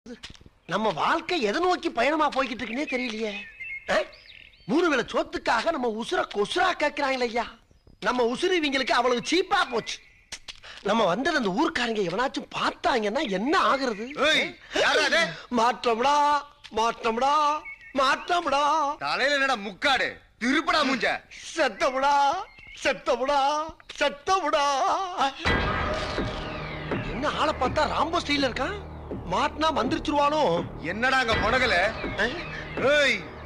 நம்ம வாழ்க்கை எதை நோக்கி பயணமா போய்கிட்டு இருக்குன்னே தெரியலையே ஆ? மூணு வேளை சோத்துக்காக நம்ம உசுர கொசுரா கேட்கிறாங்களே ஐயா நம்ம உசுறு இவங்களுக்கு அவ்வளவு சீப்பா போச்சு நம்ம வந்தது அந்த ஊர்க்காரங்க எவனாச்சும் பார்த்தாங்கன்னா என்ன ஆகுறது ஏய், யார்றா அது? மாற்றம்டா மாற்றம்டா மாற்றம்டா தலையில என்னடா முக்காடு திருப்படா மூஞ்ச செத்தமுடா செத்தமுடா செத்தமுடா என்ன ஆளை பார்த்தா ராம்போ ஸ்டைல இருக்கான் மாட்டினா மந்திரிச்சிருவானோ என்னடா அங்க முடகல ஆ? ஏய்